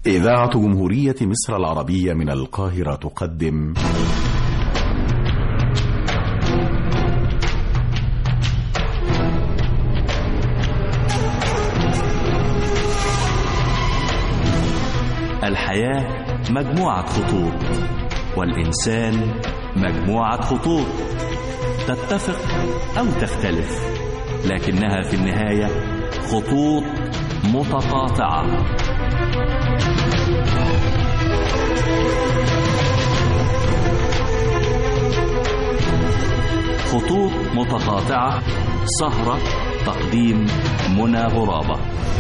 إذاعة جمهورية مصر العربية من القاهرة تقدم الحياة مجموعة خطوط والإنسان مجموعة خطوط تتفق أو تختلف لكنها في النهاية خطوط متقاطعة خطوط متقاطعة سهرة تقديم منى غرابة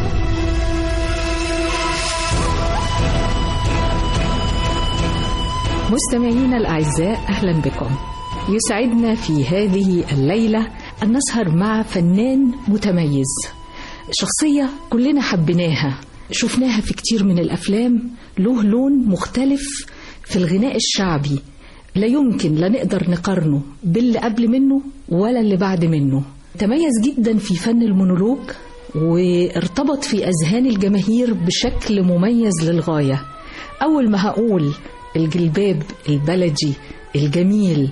مستمعينا الأعزاء أهلا بكم يسعدنا في هذه الليلة أن نسهر مع فنان متميز شخصية كلنا حبيناها شفناها في كتير من الأفلام له لون مختلف في الغناء الشعبي لا يمكن لا نقدر نقارنه باللي قبل منه ولا اللي بعد منه تميز جدا في فن المونولوج وارتبط في أذهان الجماهير بشكل مميز للغاية أول ما هقول الجلباب البلدي الجميل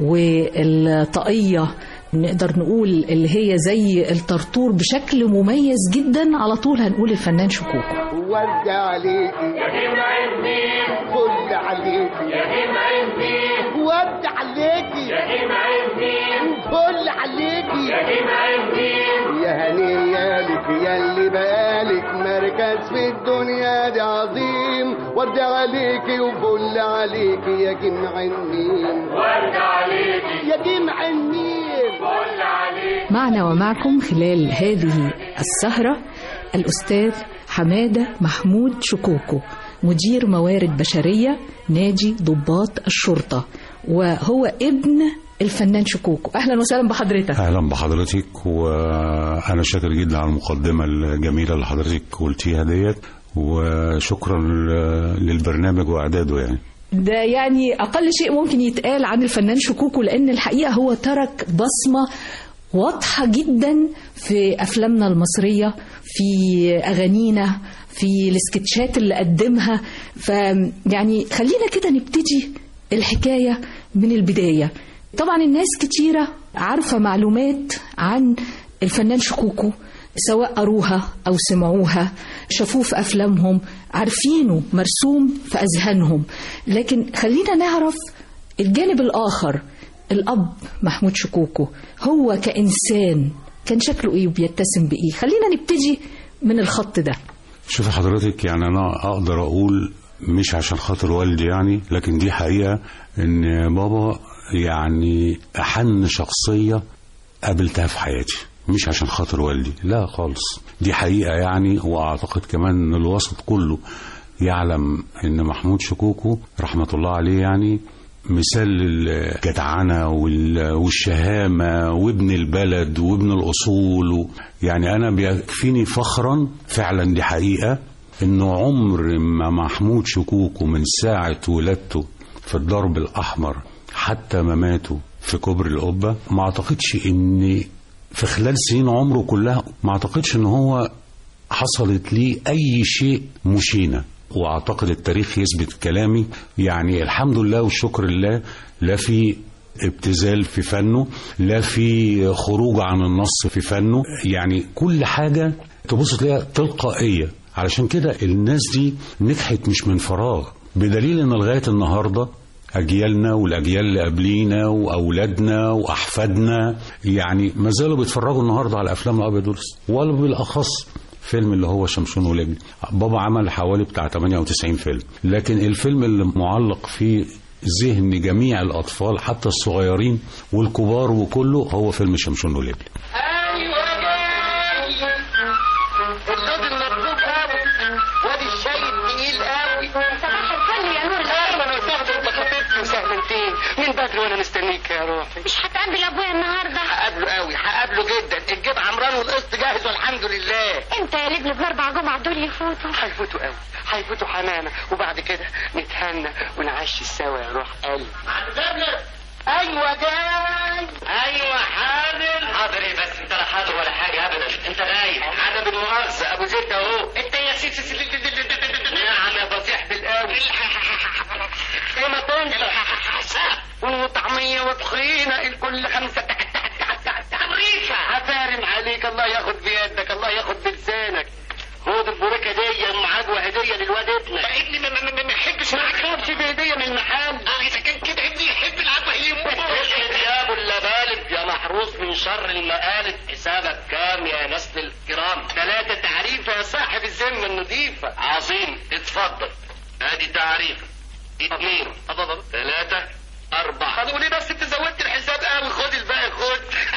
والطاقية نقدر نقول اللي هي زي الطرطور بشكل مميز جدا على طول هنقول الفنان شكوكو ورد عليكي يا جمع النيل فل عليكي يا جمع النيل ورد عليكي يا جمع النيل فل عليكي يا جمع النيل يا هنية لك يا اللي بقالك مركز في الدنيا دي عظيم ورد عليكي وفل عليكي يا جمع النيل ورد عليكي يا جمع النيل فل عليكي معنا ومعكم خلال هذه السهرة الأستاذ حمادة محمود شكوكو مدير موارد بشرية ناجي ضباط الشرطة وهو ابن الفنان شكوكو أهلا وسهلا بحضرتك اهلا بحضرتك وانا شاكر جدا على المقدمه الجميله اللي حضرتك قلتيها ديت وشكرا ل- للبرنامج واعداده يعني ده يعني أقل شيء ممكن يتقال عن الفنان شكوكو لأن الحقيقة هو ترك بصمة واضحة جدا في أفلامنا المصرية في أغانينا في السكتشات اللي قدمها فيعني خلينا كده نبتدي الحكاية من البداية طبعا الناس كتيرة عارفة معلومات عن الفنان شكوكو سواء قروها أو سمعوها شافوه في أفلامهم عارفينه مرسوم في أذهانهم لكن خلينا نعرف الجانب الآخر الأب محمود شكوكو هو كإنسان كان شكله إيه وبيتسم بإيه خلينا نبتدي من الخط ده شوف حضرتك يعني انا اقدر اقول مش عشان خاطر والدي يعني لكن دي حقيقه ان بابا يعني احن شخصيه قابلتها في حياتي مش عشان خاطر والدي لا خالص دي حقيقه يعني واعتقد كمان ان الوسط كله يعلم ان محمود شكوكو رحمه الله عليه يعني مثال الجدعنة وال- والشهامة وابن البلد وابن الأصول و يعني أنا بيكفيني فخرا فعلا دي حقيقة إنه عمر ما محمود شكوكو من ساعة ولادته في الضرب الأحمر حتى مماته في كوبري القبة ما أعتقدش إن في خلال سنين عمره كلها ما أعتقدش إن هو حصلت لي أي شيء مشينة واعتقد التاريخ يثبت كلامي يعني الحمد لله والشكر لله لا في ابتذال في فنه لا في خروج عن النص في فنه يعني كل حاجة تبص تلاقيها تلقائية علشان كده الناس دي نجحت مش من فراغ بدليل ان لغاية النهاردة أجيالنا والأجيال اللي قبلينا وأولادنا وأحفادنا يعني ما زالوا بيتفرجوا النهاردة على أفلام الأبيض والأسود ولا بالأخص فيلم اللي هو شمشون ولجن بابا عمل حوالي بتاع 98 فيلم لكن الفيلم اللي معلق في ذهن جميع الأطفال حتى الصغيرين والكبار وكله هو فيلم شمشون ولجن ايوه جاي اللود المطلوب قوي وادي الشاي التقيل قوي صباح الفل يا نور اهلا وسهلا انت خطيبتي وسهلتين من بدري وانا مستنيك يا روحي مش هتقابل ابويا النهارده هقابله قوي هقابله جدا الجيب عمران والقسط جاهز والحمد لله انت يا لبلب الاربع جمعة دول يفوتوا هيفوتوا قوي هيفوتوا حمامه وبعد كده نتهنى ونعشي سوا يا روح قلبي ايوه جاي ايوه حاضر حاضر ايه بس انت لا حاضر ولا حاجه ابدا انت غايب عدم المؤاخذه ابو زيد اهو انت يا سيدي نعم يا كل خمسة تعريفة عفارم عليك الله ياخد بيدك الله ياخد بلسانك خد البوريكة دي ام عجوة هدية للواد ابنك ابني ما ما- ما ما يحبش ما يخافش بهدية من المحل اه اذا كان كده ابني يحب العجوة يموت يا ابو اللبالب يا محروس من شر المقالب حسابك كام يا نسل الكرام ثلاثة تعريفة يا صاحب الذمة النظيفة عظيم اتفضل ادي تعريفة اثنين ثلاثة أربعة طب وليه بس انت زودت الحساب قوي خد الباقي خد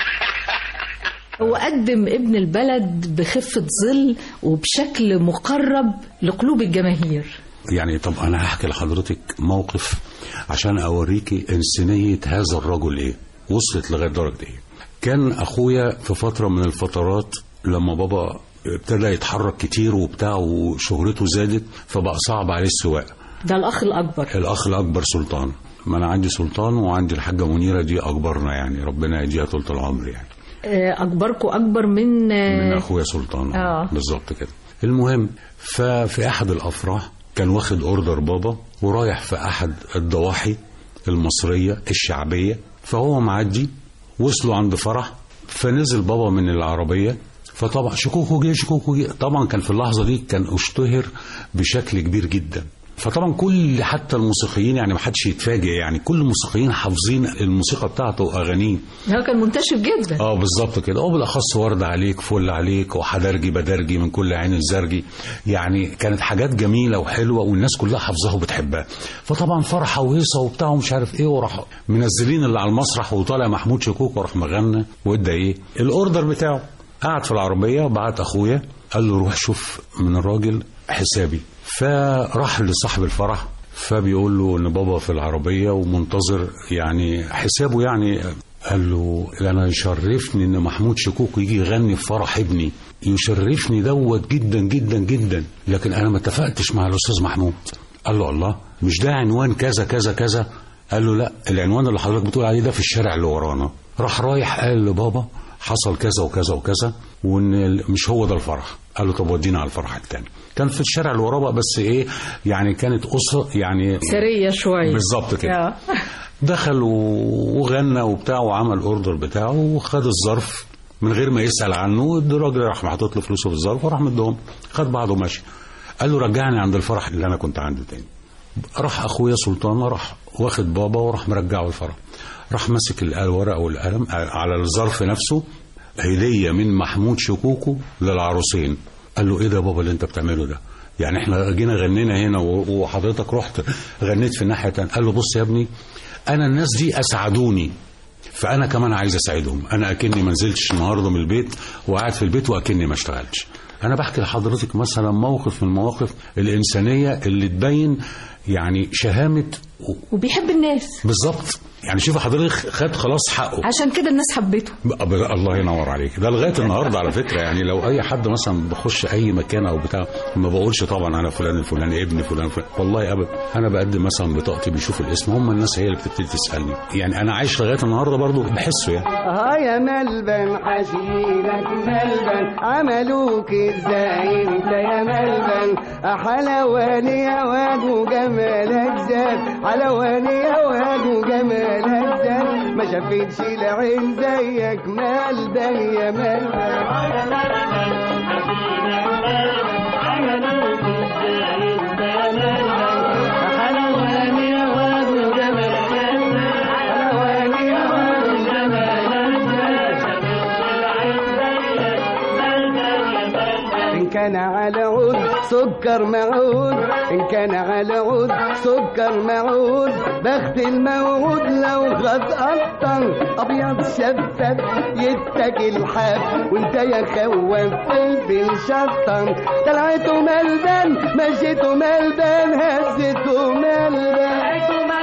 هو قدم ابن البلد بخفة ظل وبشكل مقرب لقلوب الجماهير يعني طب انا هحكي لحضرتك موقف عشان اوريكي انسانيه هذا الرجل ايه وصلت لغايه درجه ايه كان اخويا في فتره من الفترات لما بابا ابتدى يتحرك كتير وبتاع وشهرته زادت فبقى صعب عليه السواقه ده الأخ الأكبر الاخ الاكبر سلطان ما انا عندي سلطان وعندي الحاجه منيره دي اكبرنا يعني ربنا يديها طول العمر يعني آه، أكبركم أكبر من من آه، اخويا سلطان آه. بالظبط كده المهم ففي احد الافراح كان واخد اوردر بابا ورايح في احد الضواحي المصريه الشعبيه فهو معدي وصلوا عند فرح فنزل بابا من العربيه فطبعا شكوكو جه شكوكو جه طبعا كان في اللحظه دي كان اشتهر بشكل كبير جدا فطبعا كل حتى الموسيقيين يعني ما حدش يتفاجئ يعني كل الموسيقيين حافظين الموسيقى بتاعته واغانيه هو كان منتشر جدا اه بالظبط كده وبالاخص ورد عليك فل عليك وحدرجي بدرجي من كل عين الزرجي يعني كانت حاجات جميله وحلوه والناس كلها حافظاها وبتحبها فطبعا فرحه وهيصه وبتاع ومش عارف ايه وراح منزلين اللي على المسرح وطالع محمود شكوك وراح مغنى وادى ايه الاوردر بتاعه قعد في العربيه وبعت اخويا قال له روح شوف من الراجل حسابي فراح لصاحب الفرح فبيقول له ان بابا في العربيه ومنتظر يعني حسابه يعني قال له انا يشرفني ان محمود شكوك يجي يغني في فرح ابني يشرفني دوت جدا جدا جدا لكن انا ما اتفقتش مع الاستاذ محمود قال له الله مش ده عنوان كذا كذا كذا قال له لا العنوان اللي حضرتك بتقول عليه ده في الشارع اللي ورانا راح رايح قال لبابا حصل كذا وكذا وكذا وان ال- مش هو ده الفرح قال له طب ودينا على الفرح التاني كان في الشارع اللي وراه بقى بس ايه يعني كانت اسره يعني سرية شوية بالظبط كده آه. دخل و- وغنى وبتاع وعمل اوردر بتاعه وخد الظرف من غير ما يسال عنه الراجل راح محطوط له فلوسه في الظرف وراح مدهم خد بعضه ماشي قال له رجعني عند الفرح اللي انا كنت عنده تاني راح اخويا سلطان راح واخد بابا وراح مرجعه الفرح راح ماسك الورقه والقلم على الظرف نفسه هديه من محمود شكوكو للعروسين قال له ايه ده يا بابا اللي انت بتعمله ده يعني احنا جينا غنينا هنا و- وحضرتك رحت غنيت في الناحيه التانيه قال له بص يا ابني انا الناس دي اسعدوني فانا كمان عايز اساعدهم انا اكني ما نزلتش النهارده من البيت وقاعد في البيت واكني ما اشتغلتش انا بحكي لحضرتك مثلا موقف من المواقف الانسانيه اللي تبين يعني شهامه و- وبيحب الناس بالظبط يعني شوف حضرتك خد خلاص حقه عشان كده الناس حبته ب- الله ينور عليك ده لغايه النهارده على فكره يعني لو اي حد مثلا بخش اي مكان او بتاع ما بقولش طبعا انا فلان الفلاني ابن فلان فلان والله ابدا انا بقدم مثلا بطاقتي بيشوف الاسم هم الناس هي اللي بتبتدي تسالني يعني انا عايش لغايه النهارده برضو بحسه يعني اه يا ملبن حشيلك ملبن عملوك ازاي انت يا ملبن حلواني يا واد وجمالك زاد حلواني يا واد وجمالك زاد ما شافتش العين زيك ملبن يا إن كان على عود سكر معود إن كان على عود سكر معود بخت الموعود لو خد أبطن أبيض شفاف يتاكل حاف وانت يا خواف قلبي الشطن طلعته ملبن مشيته ملبن هزته ملبن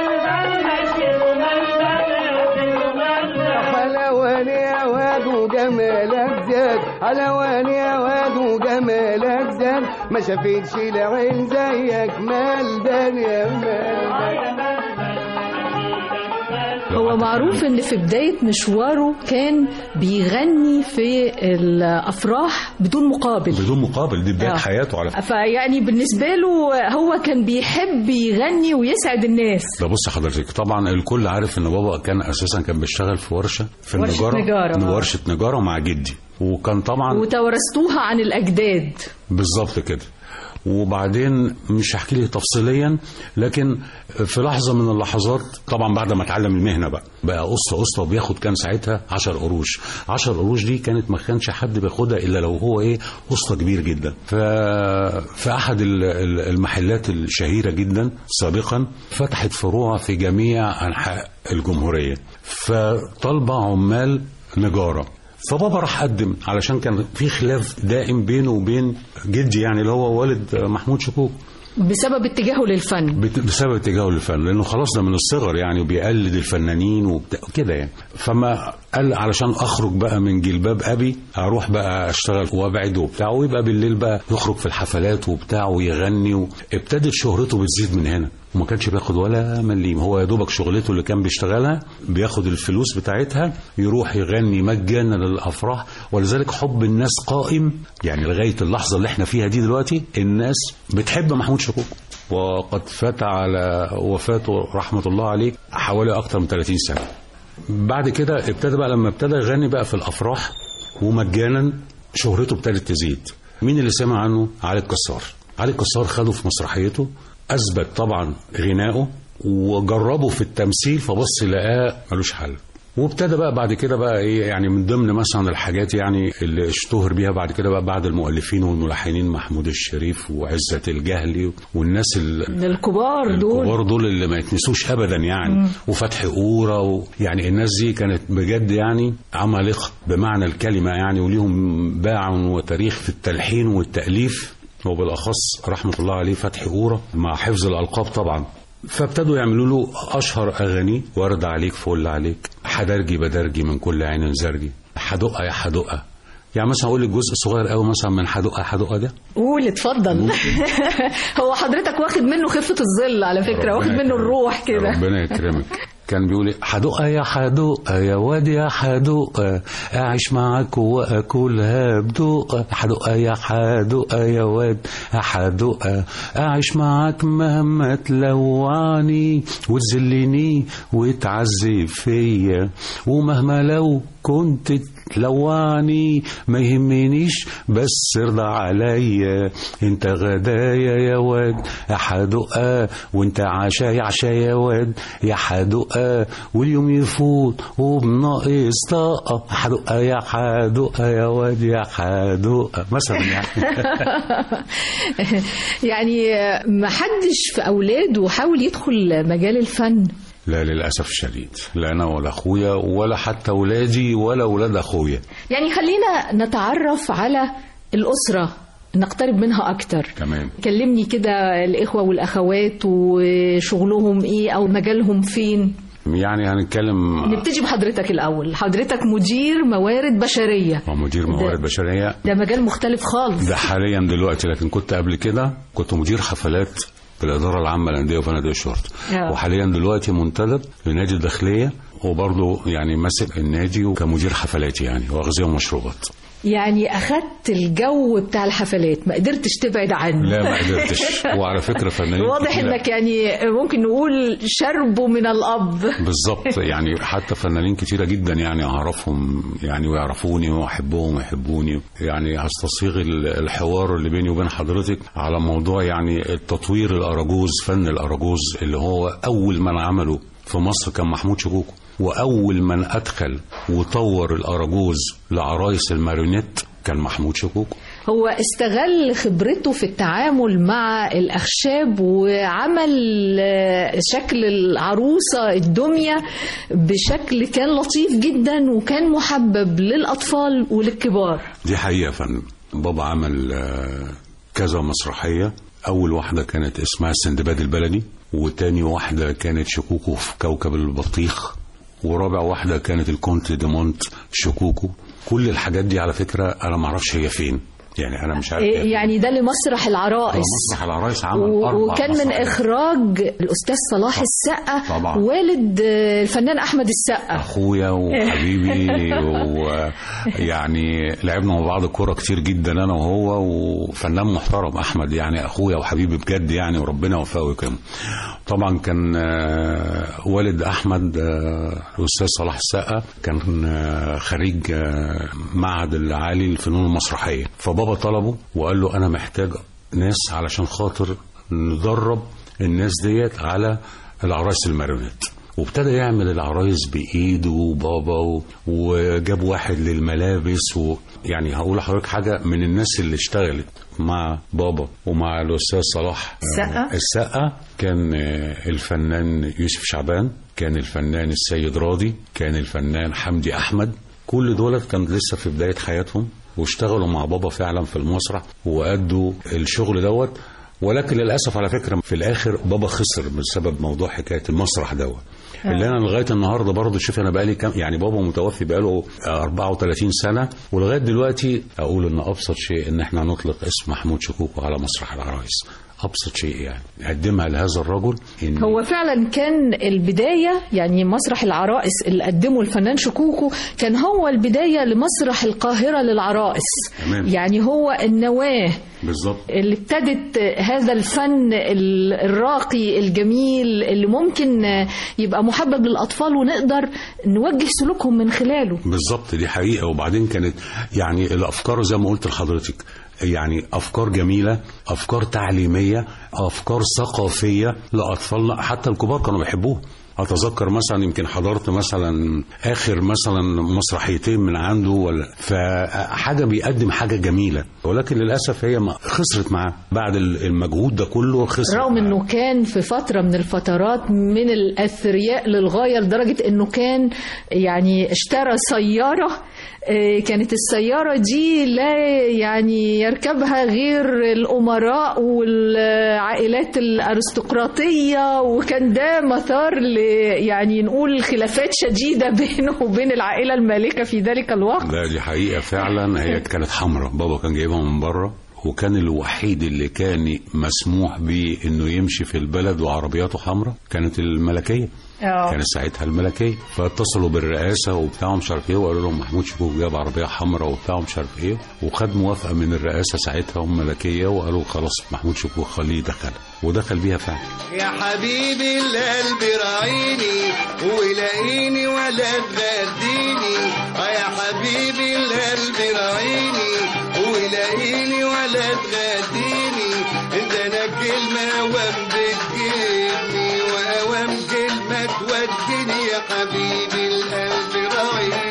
حلواني يا واد وجمالك زاد حلواني يا واد وجمالك زاد ما شافتش العين زيك ملبن يا ملبن هو هو معروف ان في بدايه مشواره كان بيغني في الافراح بدون مقابل بدون مقابل دي بدايه آه. حياته على فكره فيعني بالنسبه له هو كان بيحب يغني ويسعد الناس ده بص حضرتك طبعا الكل عارف ان بابا كان اساسا كان بيشتغل في ورشه في ورشة النجاره نجارة، آه. ورشه نجاره مع جدي وكان طبعا وتورثتوها عن الاجداد بالظبط كده وبعدين مش هحكي لك تفصيليا لكن في لحظه من اللحظات طبعا بعد ما اتعلم المهنه بقى بقى قسطه قسطه وبياخد كان ساعتها 10 قروش 10 قروش دي كانت ما كانش حد بياخدها الا لو هو ايه قسطه كبير جدا ف في احد ال- ال- المحلات الشهيره جدا سابقا فتحت فروع في جميع انحاء الجمهوريه فطالبه عمال نجاره فبابا راح قدم علشان كان في خلاف دائم بينه وبين جدي يعني اللي هو والد محمود شكوك بسبب اتجاهه للفن بت- بسبب اتجاهه للفن لانه خلاص ده من الصغر يعني وبيقلد الفنانين وبتاع- وكده يعني فما قال علشان اخرج بقى من جلباب ابي اروح بقى اشتغل وابعد وبتاع ويبقى بالليل بقى يخرج في الحفلات وبتاع ويغني و... ابتدت شهرته بتزيد من هنا وما كانش بياخد ولا مليم هو يا دوبك شغلته اللي كان بيشتغلها بياخد الفلوس بتاعتها يروح يغني مجانا للافراح ولذلك حب الناس قائم يعني لغايه اللحظه اللي احنا فيها دي دلوقتي الناس بتحب محمود شكوك وقد فات على وفاته رحمه الله عليه حوالي اكتر من 30 سنه بعد كده ابتدى بقى لما ابتدى يغني بقى في الافراح ومجانا شهرته ابتدت تزيد مين اللي سمع عنه علي الكسار علي الكسار خده في مسرحيته اثبت طبعا غنائه وجربه في التمثيل فبص لقاه ملوش حل وابتدى بقى بعد كده بقى ايه يعني من ضمن مثلا الحاجات يعني اللي اشتهر بيها بعد كده بقى بعد المؤلفين والملحنين محمود الشريف وعزة الجهلي والناس ال- الكبار دول الكبار دول اللي ما يتنسوش ابدا يعني وفتحي قوره و... يعني الناس دي كانت بجد يعني عمالقه بمعنى الكلمه يعني وليهم باع وتاريخ في التلحين والتاليف وبالاخص رحمه الله عليه فتحي قوره مع حفظ الالقاب طبعا فابتدوا يعملوا له اشهر اغاني ورد عليك فل عليك حدرجي بدرجي من كل عين زرجي حدقه يا حدقه يعني مثلا اقول لك جزء صغير قوي مثلا من حدقه حدقه ده قول اتفضل هو حضرتك واخد منه خفة الظل على فكرة واخد ربنا منه يكرمك. الروح كده ربنا يكرمك كان بيقول إيه؟ حدقة يا حدقة يا واد يا حدقة أعيش معاك وأكلها بدقة حدقة يا حدقة يا واد يا حدقة أعيش معاك مهما تلوعني وتذلني وتعذب فيا ومهما لو كنت تلوعني ما يهمنيش بس ارضى عليا انت غدايا يا واد يا حدقة وانت عشايا عشايا يا واد يا حدقة واليوم يفوت وبناقص طاقة حدقة يا حدقة يا واد يا حدقة مثلا يعني يعني ما حدش في أولاده حاول يدخل مجال الفن لا للأسف الشديد لا أنا ولا أخويا ولا حتى ولادي ولا ولاد أخويا يعني خلينا نتعرف على الأسرة نقترب منها أكتر تمام كلمني كده الإخوة والأخوات وشغلهم إيه أو مجالهم فين يعني هنتكلم نبتدي بحضرتك الأول حضرتك مدير موارد بشرية مدير موارد بشرية ده مجال مختلف خالص ده حاليا دلوقتي لكن كنت قبل كده كنت مدير حفلات في الإدارة العامة للأندية وفنادق الشرطة آه. وحاليا دلوقتي منتدب لنادي الداخلية وبرضه يعني ماسك النادي وكمدير حفلات يعني وأغذية ومشروبات يعني أخدت الجو بتاع الحفلات ما قدرتش تبعد عنه لا ما قدرتش وعلى فكرة فنانين واضح كتيرة- انك يعني ممكن نقول شربه من الاب بالظبط يعني حتى فنانين كتيرة جدا يعني أعرفهم يعني ويعرفوني وأحبهم ويحبوني يعني هستصيغ ال- الحوار اللي بيني وبين حضرتك على موضوع يعني التطوير الأراجوز فن الأراجوز اللي هو أول من عمله في مصر كان محمود شكوكو وأول من أدخل وطور الأراجوز لعرايس الماريونيت كان محمود شكوكو هو استغل خبرته في التعامل مع الأخشاب وعمل آه، شكل العروسة الدمية بشكل كان لطيف جدا وكان محبب للأطفال وللكبار دي حقيقة فن بابا عمل آه، كذا مسرحية أول واحدة كانت اسمها السندباد البلدي وتاني واحدة كانت شكوكو في كوكب البطيخ ورابع واحدة كانت الكونت دي مونت شكوكو كل الحاجات دي على فكرة أنا معرفش هي فين يعني انا مش عارف إيه يعني ده لمسرح العرائس مسرح العرايس عمل و- أربع وكان من مسرحيات. اخراج الاستاذ صلاح السقا طبعا. والد آه، الفنان احمد السقا اخويا وحبيبي ويعني لعبنا مع بعض كوره كتير جدا انا وهو وفنان محترم احمد يعني اخويا وحبيبي بجد يعني وربنا يوفقه ويكرمه طبعا كان آه، والد احمد آه، الاستاذ صلاح السقا كان آه، خريج آه، معهد العالي للفنون المسرحيه فبابا طلبه وقال له انا محتاج ناس علشان خاطر ندرب الناس ديت على العرايس الماريونيت وابتدى يعمل العرايس بايده وبابا و... وجاب واحد للملابس و... يعني هقول لحضرتك حاجه من الناس اللي اشتغلت مع بابا ومع الاستاذ صلاح السقا؟ السقا كان آه، الفنان يوسف شعبان كان الفنان السيد راضي كان الفنان حمدي احمد كل دولت كان لسه في بدايه حياتهم واشتغلوا مع بابا فعلا في المسرح وادوا الشغل دوت ولكن للاسف على فكره في الاخر بابا خسر بسبب موضوع حكايه المسرح دوت اللي انا لغايه النهارده برضه شوف انا بقالي كام يعني بابا متوفي بقاله 34 سنه ولغايه دلوقتي اقول ان ابسط شيء ان احنا نطلق اسم محمود شكوكو على مسرح العرايس ابسط شيء يعني نقدمها لهذا الرجل إن هو فعلا كان البداية يعني مسرح العرائس اللي قدمه الفنان شكوكو كان هو البداية لمسرح القاهرة للعرائس تمام. يعني هو النواة بالظبط اللي ابتدت هذا الفن ال- الراقي الجميل اللي ممكن يبقى محبب للأطفال ونقدر نوجه سلوكهم من خلاله بالظبط دي حقيقة وبعدين كانت يعني الأفكار زي ما قلت لحضرتك يعني أفكار جميلة أفكار تعليمية أفكار ثقافية لأطفالنا حتى الكبار كانوا بيحبوها أتذكر مثلا يمكن حضرت مثلا آخر مثلا مسرحيتين من عنده ولا فحاجة بيقدم حاجة جميلة ولكن للأسف هي ما خسرت معاه بعد المجهود ده كله خسرت رغم معاه. انه كان في فتره من الفترات من الاثرياء للغايه لدرجه انه كان يعني اشترى سياره آه، كانت السياره دي لا يعني يركبها غير الامراء والعائلات الارستقراطيه وكان ده مثار ل يعني نقول خلافات شديده بينه وبين العائله المالكه في ذلك الوقت لا دي حقيقة فعلا هي كانت حمراء بابا كان جايبها من بره وكان الوحيد اللي كان مسموح بيه انه يمشي في البلد وعربياته حمراء كانت الملكية آه. كانت ساعتها الملكية فاتصلوا بالرئاسة وبتاع مش عارف ايه وقالوا لهم محمود شكوك جاب عربية حمراء وبتاع مش عارف ايه وخد موافقة من الرئاسة ساعتها هم ملكية وقالوا خلاص محمود شكوك خليه يدخلها ودخل بيها فعلا يا حبيبي القلب راعيني ولاقيني ولا تغديني اه يا حبيبي القلب راعيني ولاقيني ولا تغديني ده انا كلمة اوام بتجيبني واوام كلمة توديني يا حبيبي القلب راعيني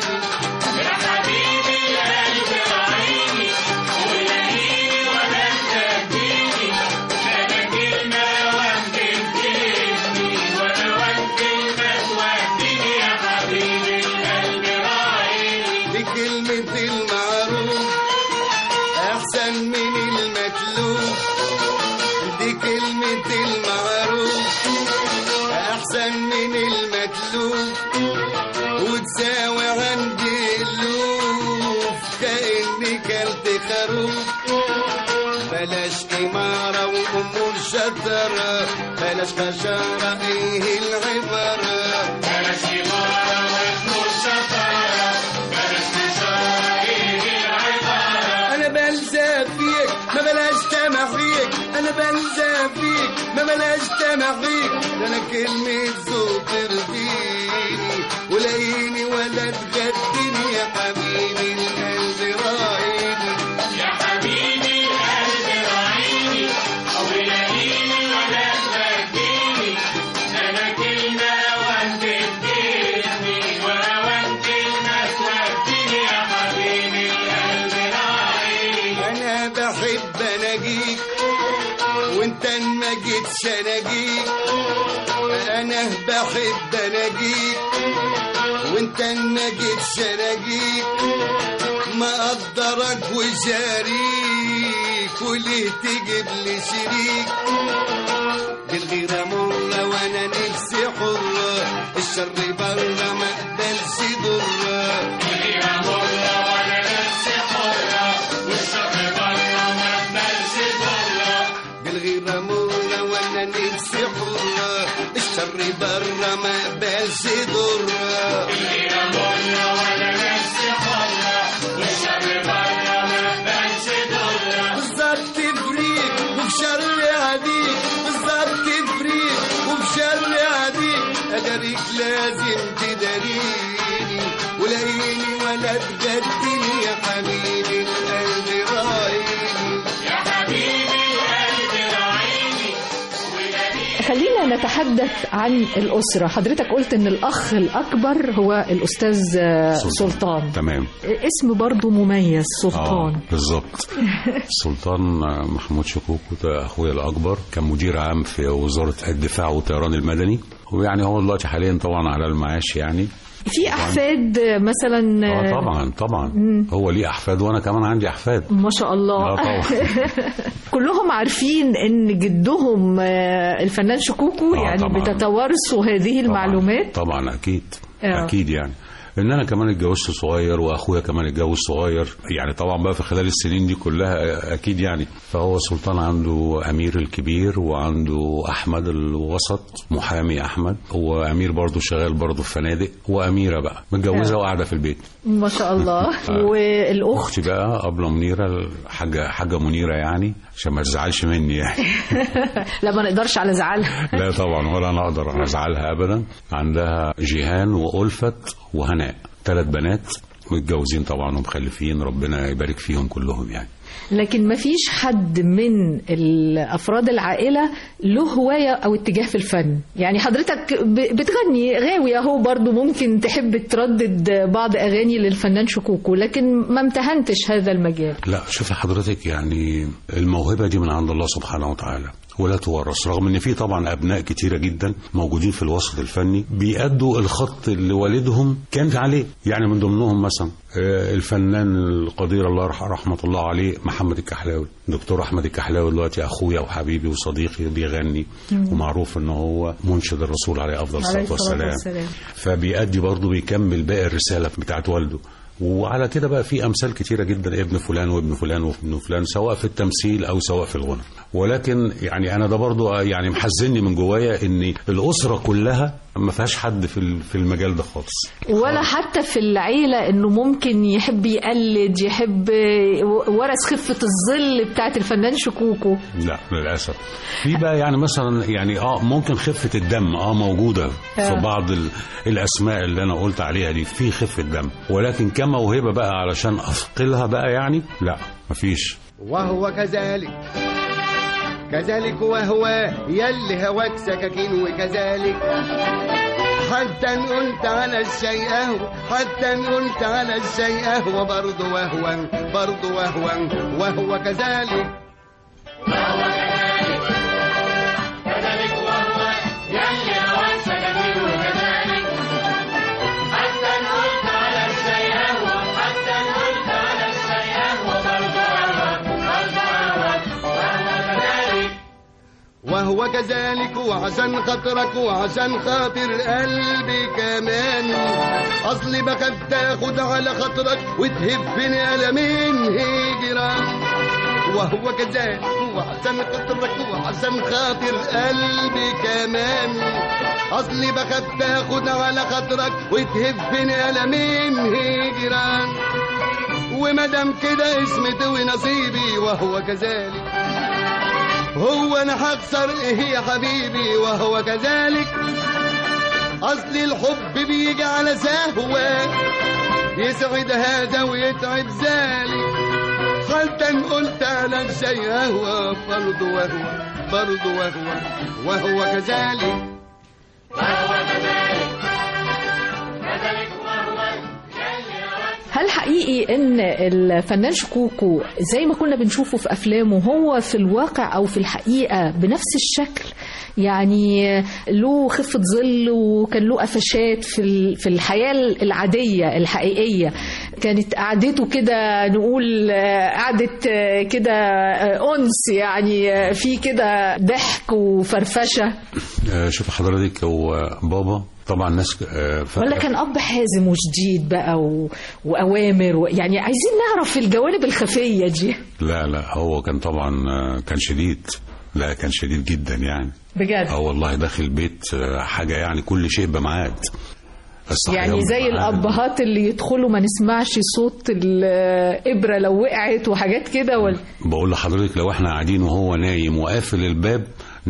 دي كلمة المعروف أحسن من المكلوف دي كلمة المعروف أحسن من المكلوف وتساوي عندي ألوف كأني كلت خروف بلاش إمارة وأمور شطرة بلاش خشارة إيه العبارة انا بلزق فيك ما بلاش تمح فيك انا بلزق فيك ما بلاش تمح فيك ده انا كلمة ذوق ترضيني ولاقيني ولا تغديني يا حبيبي القلب راعيني انا بحب اناجيك وانت ما جيتش اناجيك انا بحب اناجيك وانت ما جيتش اناجيك ما اقدرك وجاريك وليه تجيب لي شريك بالغيرة مرة وانا نفسي حرة الشر برا ما اقبلش ضرة نفسي حرة الشر برا ما بقاش ضرة بالظبط فريق وبشر عديك بالظبط فريق وبشر عديك أدريك لازم تداريني ولاقيني ولا تجدني يا حبيبي القلب رايني خلينا نتحدث عن الأسرة حضرتك قلت أن الأخ الأكبر هو الأستاذ آه، سلطان تمام اسم برضو مميز سلطان آه بالظبط سلطان محمود شكوكو ده اخويا الاكبر كان مدير عام في وزاره الدفاع والطيران المدني ويعني هو دلوقتي حاليا طبعا على المعاش يعني في أحفاد آه، مثلا اه آه، طبعا طبعا هو ليه احفاد وانا كمان عندي احفاد ما شاء الله اه طبعا كلهم عارفين ان جدهم آه، الفنان شكوكو آه، يعني طبعاً. بتتوارثوا هذه المعلومات طبعا, طبعا اكيد آه. اكيد يعني ان انا كمان اتجوزت صغير واخويا كمان اتجوز صغير يعني طبعا بقى في خلال السنين دي كلها اكيد يعني فهو سلطان عنده امير الكبير وعنده احمد الوسط محامي احمد وامير برضه شغال برضه في فنادق واميره بقى متجوزه آه. وقاعده في البيت ما شاء الله والاخت اختي بقى ابله منيره الحاجه حاجه منيره يعني عشان ما تزعلش مني يعني لا ما نقدرش على زعلها لا طبعا ولا انا اقدر ازعلها ابدا عندها جيهان والفت وهناء ثلاث بنات متجوزين طبعا ومخلفين ربنا يبارك فيهم كلهم يعني لكن ما فيش حد من الافراد العائله له هوايه او اتجاه في الفن يعني حضرتك ب- بتغني غاوي اهو برضو ممكن تحب تردد بعض اغاني للفنان شكوكو لكن ما امتهنتش هذا المجال لا شوفي حضرتك يعني الموهبه دي من عند الله سبحانه وتعالى ولا تورث رغم ان في طبعا ابناء كتيره جدا موجودين في الوسط الفني بيأدوا الخط اللي والدهم كان عليه يعني من ضمنهم مثلا آه، الفنان القدير الله يرح- رحمه الله عليه محمد الكحلاوي دكتور احمد الكحلاوي دلوقتي اخويا وحبيبي وصديقي بيغني ومعروف ان هو منشد الرسول عليه افضل عليه الصلاه الصلاة والسلام والسلام. فبيأدي برضه بيكمل باقي الرساله بتاعت والده وعلى كده بقى في امثال كتيره جدا ابن فلان وابن فلان وابن فلان سواء في التمثيل او سواء في الغنى ولكن يعني انا ده برضو يعني محزني من جوايا ان الاسره كلها ما فيهاش حد في ال- في المجال ده خالص ولا حتى في العيله انه ممكن يحب يقلد يحب ورث خفه الظل بتاعت الفنان شكوكو لا للاسف في بقى يعني مثلا يعني اه ممكن خفه الدم اه موجوده في آه. بعض ال- الاسماء اللي انا قلت عليها دي في خفه دم ولكن كموهبه بقى علشان اثقلها بقى يعني لا مفيش وهو كذلك كذلك وهو يلي هواك سكاكين وكذلك حتى ان قلت على الشيء اهو حتى ان قلت على الشيء اهو برضه وهو برضه وهو وهو كذلك وهو كذلك وعشان خاطرك وعشان خاطر قلبي كمان اصلي بخاف تاخد على خاطرك وتهفني ألمين هجران وهو كذلك وعشان خاطرك وعشان خاطر قلبي كمان اصلي بخاف تاخد على خاطرك وتهفني ألمين هجران ومدام كده اسمتي ونصيبي وهو كذلك هو انا هخسر ايه يا حبيبي وهو كذلك اصل الحب بيجي على سهوة يسعد هذا ويتعب ذلك خلتا قلت على الشيء هو برضه وهو برضه وهو وهو كذلك هل حقيقي ان الفنان شكوكو زي ما كنا بنشوفه في افلامه هو في الواقع او في الحقيقه بنفس الشكل يعني له خفه ظل وكان له قفشات في ال- في الحياه العاديه الحقيقيه كانت قعدته كده نقول آه، قعده آه، كده آه، انس يعني آه، في كده ضحك وفرفشه آه، شوف حضرتك هو بابا طبعا ناس آه، ف- ولا كان اب حازم وشديد بقى و... واوامر و... يعني عايزين نعرف الجوانب الخفيه دي لا لا هو كان طبعا آه، كان شديد لا كان شديد جدا يعني بجد اه والله داخل بيت آه، حاجه يعني كل شيء بميعاد الصحيان يعني زي بميعاد. الابهات اللي يدخلوا ما نسمعش صوت الابره لو وقعت وحاجات كده ولا بقول لحضرتك لو احنا قاعدين وهو نايم وقافل الباب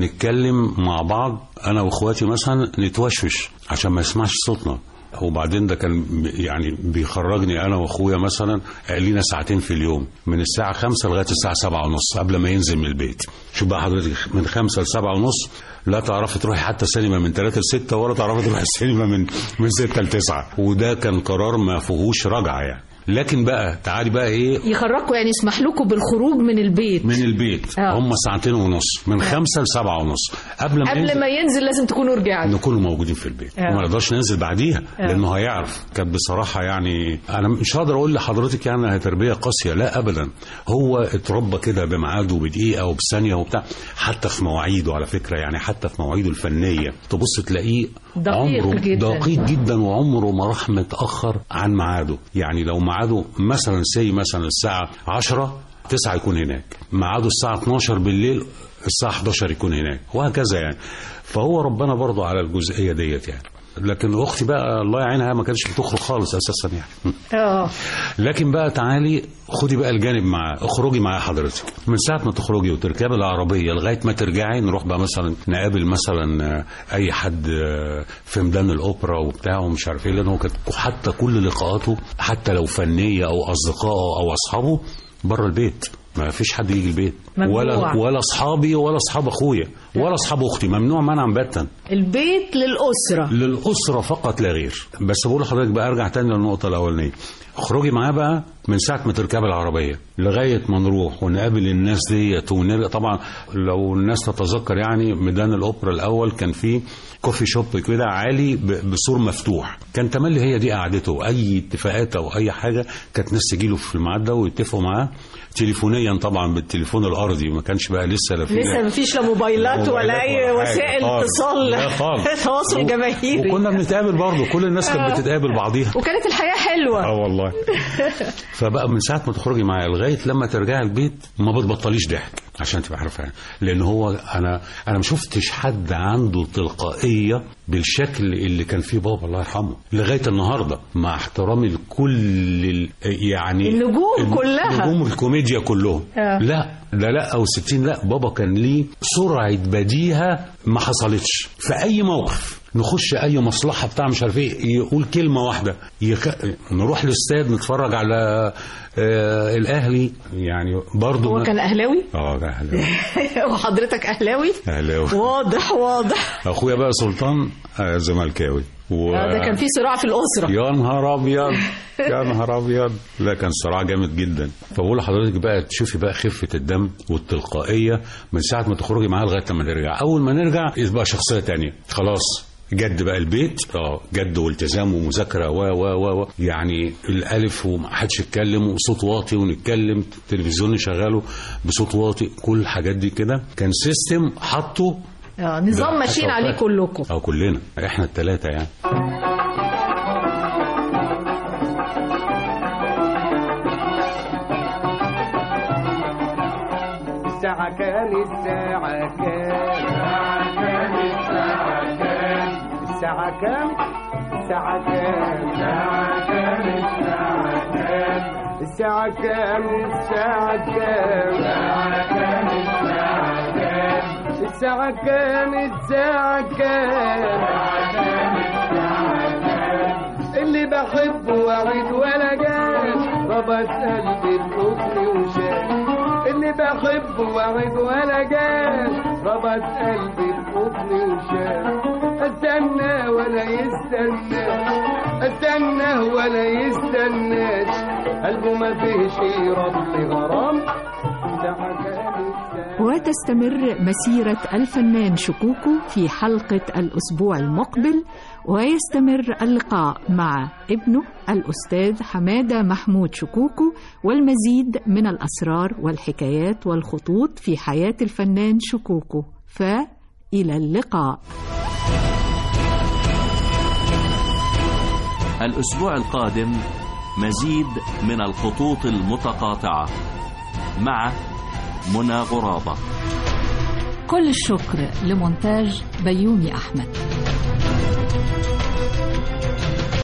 نتكلم مع بعض انا واخواتي مثلا نتوشوش عشان ما يسمعش صوتنا وبعدين ده كان ب- يعني بيخرجني انا واخويا مثلا لينا ساعتين في اليوم من الساعه خمسة لغايه الساعه سبعة ونص قبل ما ينزل من البيت شوف بقى حضرتك من خمسة لسبعة ونص لا تعرفي تروحي حتى سينما من 3 ل 6 ولا تعرفي تروحي السينما من من 6 ل 9 وده كان قرار ما فيهوش رجعه يعني لكن بقى تعالي بقى ايه يخرجوا يعني يسمح لكم بالخروج من البيت من البيت آه. هم ساعتين ونص من خمسة لسبعة ونص قبل ما قبل ينزل ما ينزل لازم تكونوا رجعتوا نكونوا موجودين في البيت آه. وما نقدرش ننزل بعديها آه. لانه هيعرف كانت بصراحه يعني انا مش هقدر اقول لحضرتك يعني هي تربيه قاسيه لا ابدا هو اتربى كده بميعاده وبدقيقه وبثانيه وبتاع حتى في مواعيده على فكره يعني حتى في مواعيده الفنيه تبص تلاقيه دقيق عمره جدا. دقيق جدا وعمره ما راح متاخر عن ميعاده يعني لو ميعاده مثلا سي مثلا الساعه 10 9 يكون هناك ميعاده الساعه 12 بالليل الساعه 11 يكون هناك وهكذا يعني فهو ربنا برضه على الجزئيه ديت يعني لكن اختي بقى الله يعينها ما كانتش بتخرج خالص اساسا يعني اه لكن بقى تعالي خدي بقى الجانب معاه اخرجي معاه حضرتك من ساعه ما تخرجي وتركبي العربيه لغايه ما ترجعي نروح بقى مثلا نقابل مثلا آه، اي حد آه، في ميدان الاوبرا وبتاع ومش عارف ايه لان هو كانت حتى كل لقاءاته حتى لو فنيه او اصدقائه او اصحابه بره البيت ما فيش حد يجي البيت ممنوع. ولا ولا اصحابي ولا اصحاب اخويا ولا اصحاب اختي ممنوع منعا باتا البيت للاسره للأسرة فقط لا غير بس بقول لحضرتك بقى ارجع تاني للنقطة الأولانية اخرجي معاه بقى من ساعة ما تركب العربية لغاية ما نروح ونقابل الناس ديت ونرجع طبعا لو الناس تتذكر يعني ميدان الأوبرا الأول كان فيه كوفي شوب كده عالي ب- بسور مفتوح كان تملي هي دي قعدته أي اتفاقات أو أي حاجة كانت ناس تجيله في الميعاد ده ويتفقوا معاه تليفونيا طبعا بالتليفون الأرضي ما كانش بقى لسه لا في لسه مفيش لا موبايلات ولا اي ولا حاجة وسائل خالص. اتصال لا خالص. تواصل و- جماهيري وكنا بنتقابل برضه كل الناس كانت آه. بتتقابل بعضيها وكانت الحياه حلوه اه والله فبقى من ساعه ما تخرجي معايا لغايه لما ترجعي البيت ما بتبطليش ضحك عشان تبقى عارفه يعني. لان هو انا انا ما شفتش حد عنده تلقائيه بالشكل اللي كان فيه بابا الله يرحمه لغايه النهارده مع احترامي لكل ال- يعني النجوم ال- كلها. نجوم الكوميديا كلهم آه. لا لا لا او 60 لا بابا كان ليه سرعه بديهه ما حصلتش في اي موقف نخش اي مصلحه بتاع مش عارف ايه يقول كلمه واحده يخ... نروح الاستاد نتفرج على آه الاهلي يعني برضه هو كان اهلاوي اه كان اهلاوي وحضرتك اهلاوي اهلاوي واضح واضح اخويا بقى سلطان آه زملكاوي و... آه، ده كان في صراع في الاسره يا نهار ابيض يا نهار ابيض لا كان صراع جامد جدا فبقول لحضرتك بقى تشوفي بقى خفه الدم والتلقائيه من ساعه ما تخرجي معاه لغايه لما نرجع اول ما نرجع يبقى شخصيه تانية خلاص جد بقى البيت اه جد والتزام ومذاكره و و و و يعني الالف ومحدش يتكلم وصوت واطي ونتكلم التلفزيون نشغله بصوت واطي كل الحاجات دي كده كان سيستم حطه آه، نظام ماشيين عليه كلكم او كلنا احنا الثلاثه يعني الساعة كام الساعة كام الساعة كام الساعة كام الساعة كام الساعة كام الساعة كام الساعة كام الساعة كام اللي بحبه وعد ولا جاش ربط قلبي الحزن وشاش اللي بحبه وعد ولا جاش ربط قلبي الحزن وشاش استنى ولا يستنى استنى ولا يستناش قلبه ما فيش رب غرام ساعة كانت ساعة وتستمر مسيرة الفنان شكوكو في حلقة الأسبوع المقبل ويستمر اللقاء مع ابنه الأستاذ حمادة محمود شكوكو والمزيد من الأسرار والحكايات والخطوط في حياة الفنان شكوكو فإلى اللقاء الأسبوع القادم مزيد من الخطوط المتقاطعة مع منى غرابة كل الشكر لمونتاج بيومي أحمد